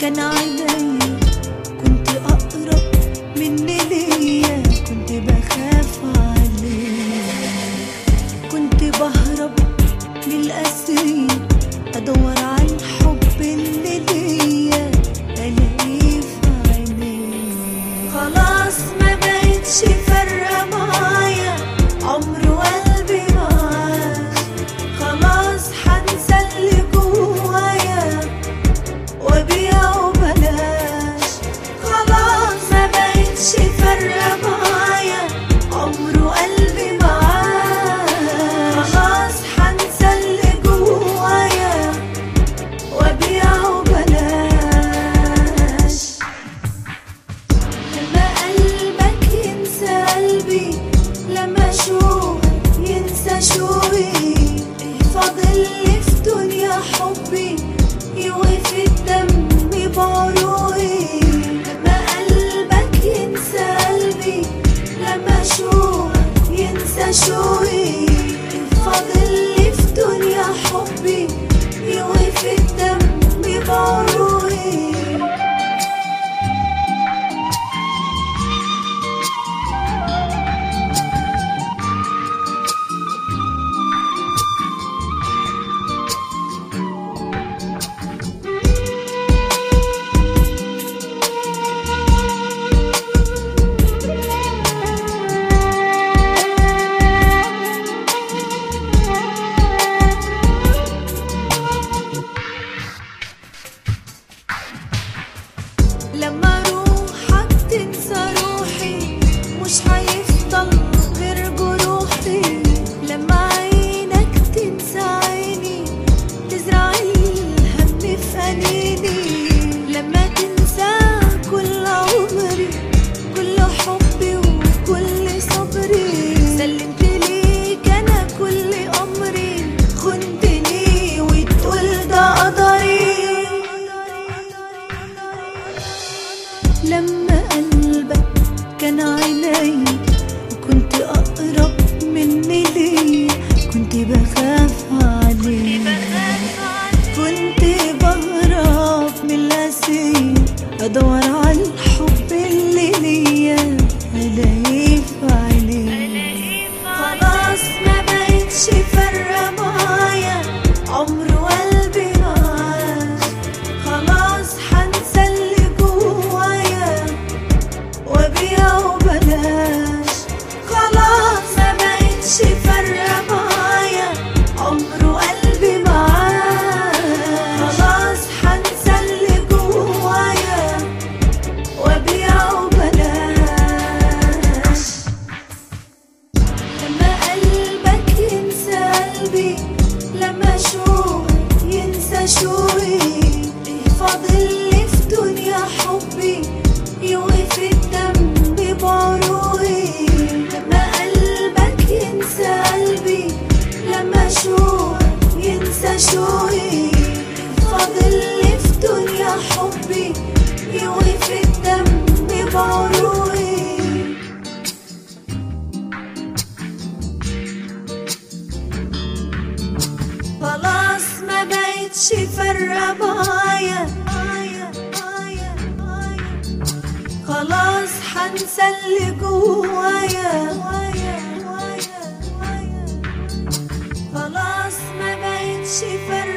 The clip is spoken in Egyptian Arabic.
كان عيني كنت أقرب مني ليا كنت بخاف عليه كنت بهرب من الأسير أدور على الحب اللي ليا ألاقيه في عينيه خلاص ما بقتش فارقة معايا عمر وقلبي معاش خلاص هنسى اللي جوايا وبيع وبلاش خلاص ما بقتش فارقة معايا عمر وقلبي معاش خلاص هنسى اللي جوايا وبيع وبلاش لما قلبك ينسى قلبي لما اشوفك ينسى شوقي ايه فاضل لي في دنيا حبي يوقف الدم بعروقي لما قلبك ينسى قلبي لما اشوفك ينسى شوقي ايه فاضل لي في دنيا حبي يوقف الدم بعروقي لما روحك تنسى روحي مش هيفضل غير جروحي لما عينك تنسى عيني تزرع الهم في أنيني لما تنسى كل عمري كل حبي وكل صبري سلمت ليك أنا كل أمري خنتني وتقول ده قدري لما قلبك كان عيني وكنت أقرب مني ليه كنت بخاف عليه كنت بهرب من الأسير أدور على الحب اللي ليا ألاقيه في عينيه خلاص ما بقتش فارقة معايا عمر وقلبي معاش خلاص هنسى اللي جوايا وبيع وبلاش خلاص ما بقتش فارقة معايا عمر وقلبي معاش خلاص هنسى اللي جوايا وبيع وبلاش لما قلبك ينسى قلبي لما شوقك ينسى شوقي ايه فاضل لي في دنيا حبي يوقف الدم بعروقي لما قلبك ينسى قلبي لما شوقك ينسى شوقي ايه فاضل لي في دنيا حبي يوقف الدم بعروقي خلاص ما بقتش فارقة معايا خلاص هنسى اللي جوايا خلاص ما بقتش فارقة